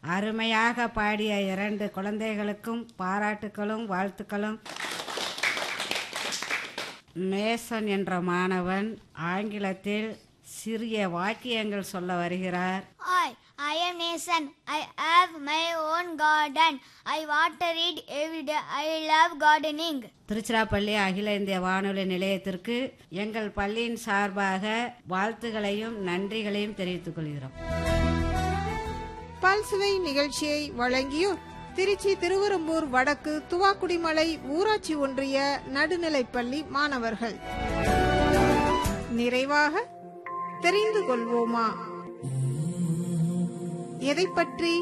அருமையாக பாடிய இரண்டு குழந்தைகளுக்கும் பாராட்டுக்களும் வாழ்த்துக்களும் மேசன் என்ற மாணவன் ஆங்கிலத்தில் சிறிய வாக்கியங்கள் சொல்ல வருகிறார் Hi, I am Nathan. I have my own garden. I water it every day. I love gardening. Tiruchirappalli அகில இந்திய வானொலி நிலையத்திற்கு எங்கள் பள்ளியின் சார்பாக வாழ்த்துகளையும் நன்றிகளையும் தெரிவித்துக் கொள்கிறோம் பல்சுவை நிகழ்ச்சியை வழங்கியோர் திருச்சி திருவெரும்பூர் வடக்கு துவாக்குடிமலை ஊராட்சி ஒன்றிய நடுநிலைப்பள்ளி மாணவர்கள் நிறைவாக தெரிந்து கொள்வோமா எதை பற்றி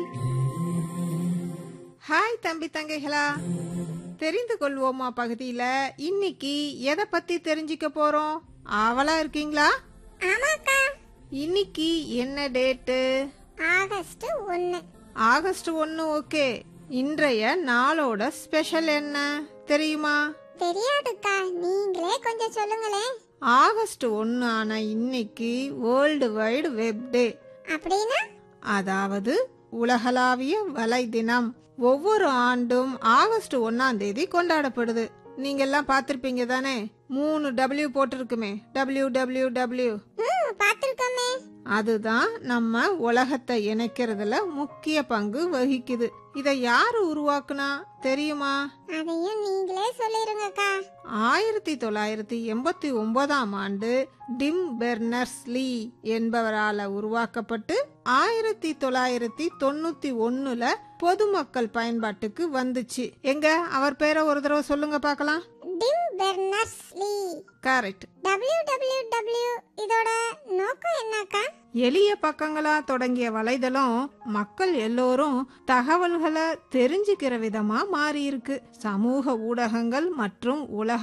ஹாய் தம்பி தங்கைகளா தெரிந்து கொள்வோமா பகுதியில இன்னைக்கு எதை பத்தி தெரிஞ்சுக்க போறோம் ஆவலா இருக்கீங்களா ஆமாக்கா இன்னைக்கு என்ன டேட்டு ஆகஸ்ட் ஒன்று ஆகஸ்ட் ஒன்று ஓகே இன்றைய நாளோட ஸ்பெஷல் என்ன தெரியுமா தெரியாதுக்கா நீங்களே கொஞ்சம் சொல்லுங்களேன் ஆகஸ்ட் ஒன்று ஆன இன்னைக்கு வேர்ல்டு வைடு வெப் டே அப்படின்னா அதாவது உலகளாவிய வலை தினம் ஒவ்வொரு ஆண்டும் ஆகஸ்ட் ஒன்னாம் தேதி கொண்டாடப்படுது நீங்க எல்லாம் பார்த்திருப்பீங்க தானே மூணு டபிள்யூ போட்டிருக்குமே டபிள்யூ டபிள்யூ டபிள்யூ ம் பார்த்துருக்கோமே அதுதான் நம்ம உலகத்தை இணைக்கிறதுல முக்கிய பங்கு வகிக்குது இதை யாரு உருவாக்குனா தெரியுமா அதையும் நீங்களே சொல்லிருங்கக்கா ஆயிரத்தி தொள்ளாயிரத்தி எண்பத்தி ஒன்பதாம் ஆண்டு டிம் பெர்னர்ஸ் லீ என்பவரால உருவாக்கப்பட்டு ஆயிரத்தி தொள்ளாயிரத்தி தொண்ணூத்தி ஒண்ணுல பொதுமக்கள் பயன்பாட்டுக்கு வந்துச்சு எங்க அவர் பேரை ஒரு தடவை சொல்லுங்க பார்க்கலாம் Tim Berners Lee correct W W W இதோட நோக்கம் என்னக்கா எளிய பக்கங்களா தொடங்கிய வலைதளம் மக்கள் எல்லோரும் தகவல்களை தெரிஞ்சுக்கிற விதமா மாறி இருக்கு சமூக ஊடகங்கள் மற்றும் உலக